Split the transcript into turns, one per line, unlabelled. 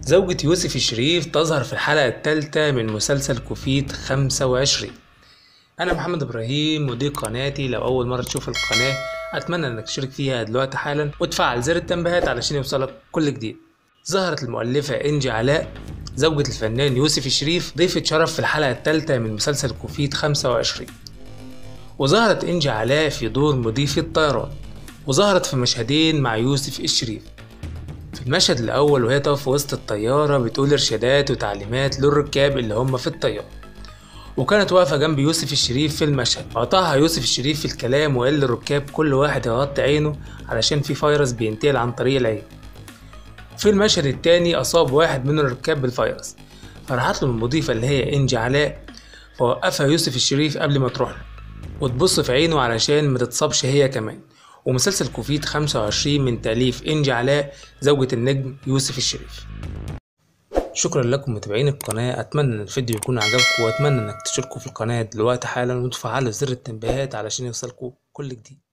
زوجة يوسف الشريف تظهر في الحلقة الثالثة من مسلسل كوفيد 25 أنا محمد إبراهيم ودي قناتي لو أول مرة تشوف القناة أتمنى إنك تشترك فيها دلوقتي حالا وتفعل زر التنبيهات علشان يوصلك كل جديد ظهرت المؤلفة إنجي علاء زوجة الفنان يوسف الشريف ضيفة شرف في الحلقة الثالثة من مسلسل كوفيد 25 وظهرت إنجي علاء في دور مضيفة طيران وظهرت في مشهدين مع يوسف الشريف في المشهد الأول وهي تقف في وسط الطيارة بتقول إرشادات وتعليمات للركاب اللي هم في الطيارة وكانت واقفة جنب يوسف الشريف في المشهد قطعها يوسف الشريف في الكلام وقال للركاب كل واحد يغطي عينه علشان في فيروس بينتقل عن طريق العين في المشهد التاني أصاب واحد من الركاب بالفيروس فراحت له المضيفة اللي هي إنجي علاء فوقفها يوسف الشريف قبل ما تروح له وتبص في عينه علشان ما تتصابش هي كمان ومسلسل كوفيد 25 من تأليف إنجي علاء زوجة النجم يوسف الشريف شكرا لكم متابعين القناة أتمنى إن الفيديو يكون عجبكم وأتمنى إنك تشتركوا في القناة دلوقتي حالا وتفعلوا زر التنبيهات علشان يوصلكوا كل جديد